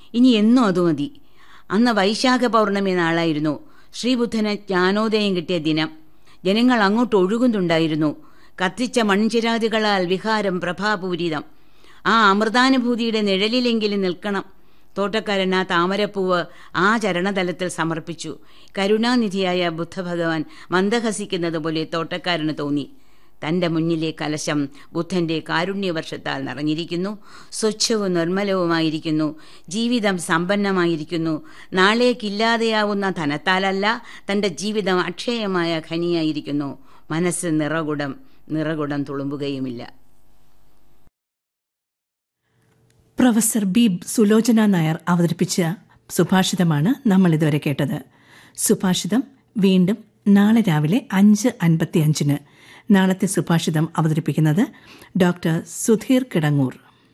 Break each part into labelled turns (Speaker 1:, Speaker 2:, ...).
Speaker 1: ഇനി എന്നും അത് മതി അന്ന് വൈശാഖ പൗർണമി നാളായിരുന്നു ശ്രീബുദ്ധന് ജ്ഞാനോദയം കിട്ടിയ ദിനം ജനങ്ങൾ അങ്ങോട്ട് ഒഴുകുന്നുണ്ടായിരുന്നു കത്തിച്ച മൺചിരാതുകളാൽ വിഹാരം പ്രഭാപൂരിതം ആ അമൃതാനുഭൂതിയുടെ നിഴലിലെങ്കിലും നിൽക്കണം തോട്ടക്കാരൻ ആ താമരപ്പൂവ് ആ ചരണതലത്തിൽ സമർപ്പിച്ചു കരുണാനിധിയായ ബുദ്ധഭഗവാൻ മന്ദഹസിക്കുന്നത് പോലെ തോട്ടക്കാരന് തോന്നി തന്റെ മുന്നിലെ കലശം ബുദ്ധന്റെ കാരുണ്യവർഷത്താൽ നിറഞ്ഞിരിക്കുന്നു സ്വച്ഛവും നിർമ്മലവുമായിരിക്കുന്നു ജീവിതം സമ്പന്നമായിരിക്കുന്നു നാളേക്കില്ലാതെയാവുന്ന ധനത്താലല്ല തന്റെ ജീവിതം അക്ഷയമായ ഖനിയായിരിക്കുന്നു മനസ്സ് നിറകുടം നിറകുടം തുളുമ്പുകയുമില്ല
Speaker 2: പ്രൊഫസർ ബി സുലോചന നായർ അവതരിപ്പിച്ച സുഭാഷിതമാണ് നമ്മൾ ഇതുവരെ കേട്ടത് സുഭാഷിതം വീണ്ടും നാളെ രാവിലെ അഞ്ച് അൻപത്തിയഞ്ചിന് നാളത്തെ സുഭാഷിതം അവതരിപ്പിക്കുന്നത് doctor Sudheer Kidangoor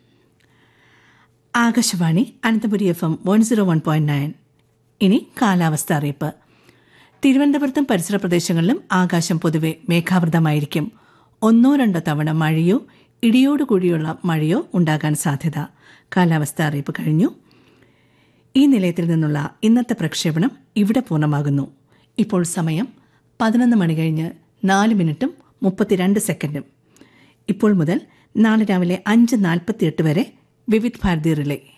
Speaker 2: Akashvani Ananthapuri F M one zero one point nine ഇനി കാലാവസ്ഥ അറിയിപ്പ് തിരുവനന്തപുരത്തും പരിസര പ്രദേശങ്ങളിലും ആകാശം പൊതുവെ മേഘാവൃതമായിരിക്കും ഒന്നോ രണ്ടോ തവണ മഴയോ ഇടിയോടുകൂടിയുള്ള മഴയോ ഉണ്ടാകാൻ സാധ്യത കാലാവസ്ഥ അറിയിപ്പ് കഴിഞ്ഞു ഈ നിലയത്തിൽ നിന്നുള്ള ഇന്നത്തെ പ്രക്ഷേപണം ഇവിടെ പൂർണ്ണമാകുന്നു ഇപ്പോൾ സമയം പതിനൊന്ന് മണി കഴിഞ്ഞ് നാല് മിനിറ്റും മുപ്പത്തിരണ്ട് സെക്കൻഡും ഇപ്പോൾ മുതൽ നാളെ രാവിലെ അഞ്ച് നാൽപ്പത്തിയെട്ട് വരെ വിവിധ് ഭാരതി റിലേ